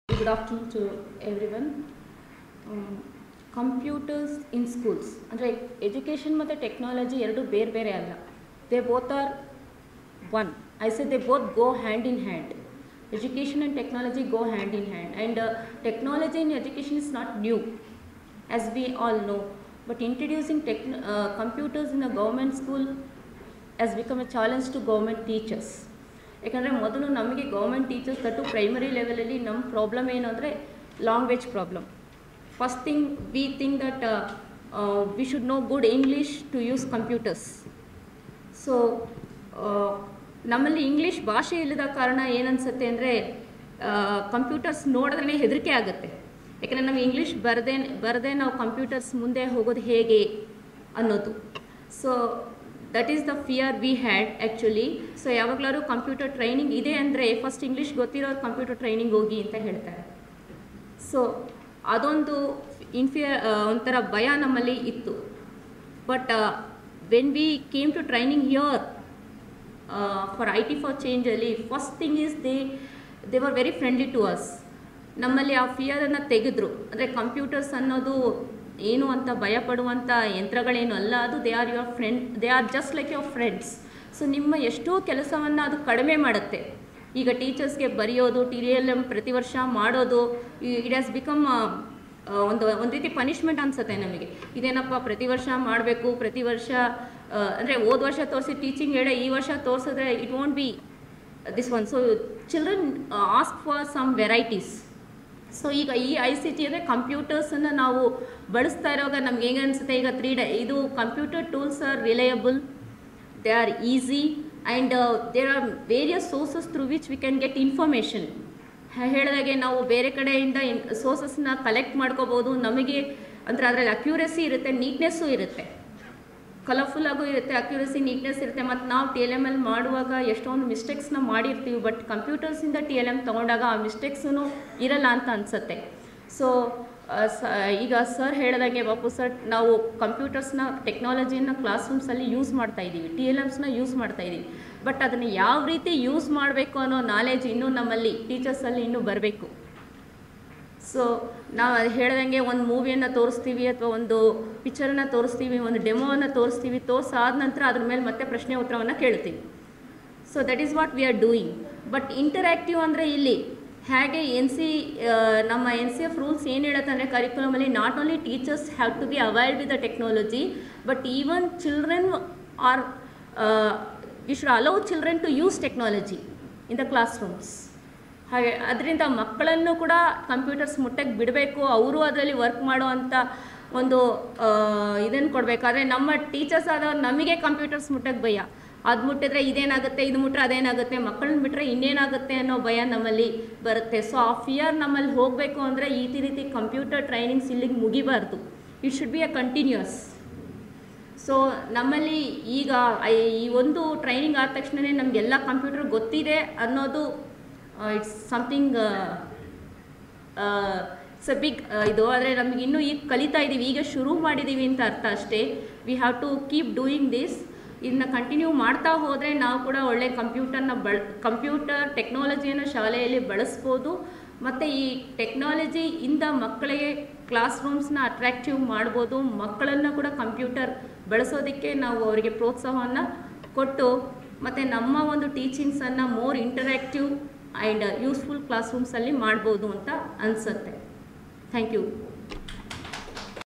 Good afternoon to everyone. Computers in schools ಅಂದರೆ education ಮತ್ತು technology ಎರಡು ಬೇರೆ ಬೇರೆ ಅಲ್ಲ they both are one I say they both go hand in hand education and technology go hand in hand and technology in education is not new as we all know. But introducing techn- uh, computers in a government school has become a challenge to government teachers. ಯಾಕಂದರೆ ಮೊದಲು ನಮಗೆ government teachers that primary ಲೆವೆಲಲ್ಲಿ ನಮ್ಮ problem ಏನು ಅಂದರೆ language problem first thing we think that we should know good English to use computers so ನಮ್ಮಲ್ಲಿ English ಭಾಷೆ ಇಲ್ಲದ ಕಾರಣ ಏನನ್ಸುತ್ತೆ ಅಂದರೆ ಕಂಪ್ಯೂಟರ್ಸ್ ನೋಡಿದ್ರೆ ಹೆದರಿಕೆ ಆಗುತ್ತೆ ಯಾಕಂದರೆ ನಾವು ಇಂಗ್ಲೀಷ್ ಬರದೇ ಬರದೇ ನಾವು ಕಂಪ್ಯೂಟರ್ಸ್ ಮುಂದೆ ಹೋಗೋದು ಹೇಗೆ ಅನ್ನೋದು so that is the fear we had actually so ಯಾವಾಗಲಾದ್ರು ಕಂಪ್ಯೂಟರ್ ಟ್ರೈನಿಂಗ್ ಇದೆ ಅಂದರೆ ಫಸ್ಟ್ ಇಂಗ್ಲೀಷ್ ಗೊತ್ತಿರೋರು ಕಂಪ್ಯೂಟರ್ ಟ್ರೈನಿಂಗ್ ಹೋಗಿ ಅಂತ ಹೇಳ್ತಾರೆ ಸೊ ಅದೊಂದು ಇನ್ಫಿಯ ಒಂಥರ ಭಯ ನಮ್ಮಲ್ಲಿ ಇತ್ತು but when we came to training here for I T for ಚೇಂಜಲ್ಲಿ first thing is they they were very friendly to us ನಮ್ಮಲ್ಲಿ ಆ ಫಿಯರನ್ನು ತೆಗೆದ್ರು ಅಂದರೆ ಕಂಪ್ಯೂಟರ್ಸ್ ಅನ್ನೋದು ಏನು ಅಂತ ಭಯಪಡುವಂಥ ಯಂತ್ರಗಳೇನು ಅಲ್ಲ ಅದು they are your friend they are just like your friends so ನಿಮ್ಮ ಎಷ್ಟೋ ಕೆಲಸವನ್ನು ಅದು ಕಡಿಮೆ ಮಾಡುತ್ತೆ ಈಗ ಟೀಚರ್ಸ್ಗೆ ಬರೆಯೋದು ಟಿ ಎಲ್ ಎಮ್ ಪ್ರತಿ ವರ್ಷ ಮಾಡೋದು ಇಟ್ ಹ್ಯಾಸ್ ಬಿಕಮ್ ಒಂದು ಒಂದು ರೀತಿ ಪನಿಷ್ಮೆಂಟ್ ಅನಿಸುತ್ತೆ ನಮಗೆ ಇದೇನಪ್ಪ ಪ್ರತಿ ವರ್ಷ ಮಾಡಬೇಕು ಪ್ರತಿ ವರ್ಷ ಅಂದರೆ ಹೋದ ವರ್ಷ ತೋರಿಸಿ ಟೀಚಿಂಗ್ ಹೇಳಿ ಈ ವರ್ಷ ತೋರಿಸಿದ್ರೆ it won't be this one so children ask for some varieties so ಈಗ ಈ ಐ ಸಿ ಟಿ ಅಂದರೆ ಕಂಪ್ಯೂಟರ್ಸನ್ನು ನಾವು ಬಳಸ್ತಾ ಇರುವಾಗ ನಮ್ಗೆ ಹೇಗೆ ಅನಿಸುತ್ತೆ ಈಗ ತ್ರೀ ಡ ಇದು computer tools are reliable they are easy and there are various sources through which we can get information ಹೇಳಿದಾಗೆ ನಾವು ಬೇರೆ ಕಡೆಯಿಂದ ಇನ್ ಸೋರ್ಸಸ್ನ ಕಲೆಕ್ಟ್ ಮಾಡ್ಕೋಬೋದು ನಮಗೆ ಅಂದರೆ ಅದರಲ್ಲಿ ಅಕ್ಯೂರೆಸಿ ಇರುತ್ತೆ ನೀಟ್ನೆಸ್ಸು ಇರುತ್ತೆ ಕಲರ್ಫುಲ್ಲಾಗೂ ಇರುತ್ತೆ ಅಕ್ಯುರಸಿ ನೀಟ್ನೆಸ್ ಇರುತ್ತೆ ಮತ್ತು ನಾವು ಟಿ ಎಲ್ ಎಮ್ ಎಲ್ ಮಾಡುವಾಗ ಎಷ್ಟೊಂದು ಮಿಸ್ಟೇಕ್ಸ್ನ ಮಾಡಿರ್ತೀವಿ ಬಟ್ ಕಂಪ್ಯೂಟರ್ಸಿಂದ ಟಿ ಎಲ್ ಎಮ್ ತೊಗೊಂಡಾಗ ಆ ಮಿಸ್ಟೇಕ್ಸೂ ಇರಲ್ಲ ಅಂತ ಅನಿಸುತ್ತೆ ಸೊ ಸ ಈಗ ಸರ್ ಹೇಳಿದಾಗೆ ಬಾಪು ಸರ್ ನಾವು ಕಂಪ್ಯೂಟರ್ಸ್ನ ಟೆಕ್ನಾಲಜಿನ ಕ್ಲಾಸ್ ರೂಮ್ಸಲ್ಲಿ ಯೂಸ್ ಮಾಡ್ತಾ ಇದ್ದೀವಿ ಟಿ ಎಲ್ ಎಮ್ಸ್ನ ಯೂಸ್ ಮಾಡ್ತಾ ಇದ್ದೀವಿ ಬಟ್ ಅದನ್ನು ಯಾವ ರೀತಿ ಯೂಸ್ ಮಾಡಬೇಕು ಅನ್ನೋ ನಾಲೆಜ್ ಇನ್ನೂ ನಮ್ಮಲ್ಲಿ ಟೀಚರ್ಸಲ್ಲಿ ಇನ್ನೂ ಬರಬೇಕು ಸೊ ನಾವು ಅದು ಹೇಳ್ದಂಗೆ ಒಂದು ಮೂವಿಯನ್ನು ತೋರಿಸ್ತೀವಿ ಅಥವಾ ಒಂದು ಪಿಕ್ಚರನ್ನು ತೋರಿಸ್ತೀವಿ ಒಂದು ಡೆಮೋವನ್ನು ತೋರಿಸ್ತೀವಿ ತೋರಿಸಾದ ನಂತರ ಅದ್ರ ಮೇಲೆ ಮತ್ತೆ ಪ್ರಶ್ನೆ ಉತ್ತರವನ್ನು ಕೇಳ್ತೀವಿ so that is what we are doing but interactive ಅಂದರೆ ಇಲ್ಲಿ ಹೇಗೆ ಎನ್ ಸಿ ನಮ್ಮ ಎನ್ ಸಿ ಎಫ್ ರೂಲ್ಸ್ ಏನು ಹೇಳುತ್ತೆ ಅಂದರೆ ಕರಿಕ್ಯುಲಮಲ್ಲಿ not only teachers have to be awared with the technology but even children are we should allow children to use technology in the classrooms ಹಾಗೆ ಅದರಿಂದ ಮಕ್ಕಳನ್ನು ಕೂಡ computers ಮುಟ್ಟಕ್ಕೆ ಬಿಡಬೇಕು ಅವರು ಅದರಲ್ಲಿ ವರ್ಕ್ ಮಾಡುವಂಥ ಒಂದು ಇದನ್ನು ಕೊಡಬೇಕಾದ್ರೆ ನಮ್ಮ ಟೀಚರ್ಸ್ ಆದವ್ರು ನಮಗೆ ಕಂಪ್ಯೂಟರ್ಸ್ ಮುಟ್ಟಕ್ಕೆ ಭಯ ಅದು ಮುಟ್ಟಿದ್ರೆ ಇದೇನಾಗುತ್ತೆ ಇದು ಮುಟ್ರೆ ಅದೇನಾಗುತ್ತೆ ಮಕ್ಕಳನ್ನ ಬಿಟ್ಟರೆ ಇನ್ನೇನಾಗುತ್ತೆ ಅನ್ನೋ ಭಯ ನಮ್ಮಲ್ಲಿ ಬರುತ್ತೆ ಸೊ ಆ ಫಿಯರ್ ನಮ್ಮಲ್ಲಿ ಹೋಗಬೇಕು ಅಂದರೆ ಈ ರೀತಿ ಕಂಪ್ಯೂಟರ್ ಟ್ರೈನಿಂಗ್ಸ್ ಇಲ್ಲಿಗೆ ಮುಗಿಬಾರ್ದು it should be a continuous so ನಮ್ಮಲ್ಲಿ ಈಗ ಈ ಒಂದು ಟ್ರೈನಿಂಗ್ ಆದ ತಕ್ಷಣವೇ ನಮಗೆಲ್ಲ ಕಂಪ್ಯೂಟರ್ ಗೊತ್ತಿದೆ ಅನ್ನೋದು it's something it's a big ಇದು ಆದರೆ ನಮಗೆ ಇನ್ನೂ ಈಗ ಕಲಿತಾ ಇದ್ದೀವಿ ಈಗ ಶುರು ಮಾಡಿದ್ದೀವಿ ಅಂತ ಅರ್ಥ ಅಷ್ಟೇ we have to keep doing this ಇದನ್ನ ಕಂಟಿನ್ಯೂ ಮಾಡ್ತಾ ಹೋದರೆ ನಾವು ಕೂಡ ಒಳ್ಳೆ ಕಂಪ್ಯೂಟರ್ನ ಬಳ ಕಂಪ್ಯೂಟರ್ ಟೆಕ್ನಾಲಜಿಯನ್ನು ಶಾಲೆಯಲ್ಲಿ ಬಳಸ್ಬೋದು ಮತ್ತು ಈ ಟೆಕ್ನಾಲಜಿಯಿಂದ ಮಕ್ಕಳಿಗೆ ಕ್ಲಾಸ್ ರೂಮ್ಸ್ನ ಅಟ್ರಾಕ್ಟಿವ್ ಮಾಡ್ಬೋದು ಮಕ್ಕಳನ್ನು ಕೂಡ ಕಂಪ್ಯೂಟರ್ ಬಳಸೋದಕ್ಕೆ ನಾವು ಅವರಿಗೆ ಪ್ರೋತ್ಸಾಹವನ್ನು ಕೊಟ್ಟು ಮತ್ತು ನಮ್ಮ ಒಂದು ಟೀಚಿಂಗ್ಸನ್ನು more interactive and useful class ರೂಮ್ಸಲ್ಲಿ ಮಾಡ್ಬೋದು ಅಂತ ಅನಿಸುತ್ತೆ ಥ್ಯಾಂಕ್ ಯು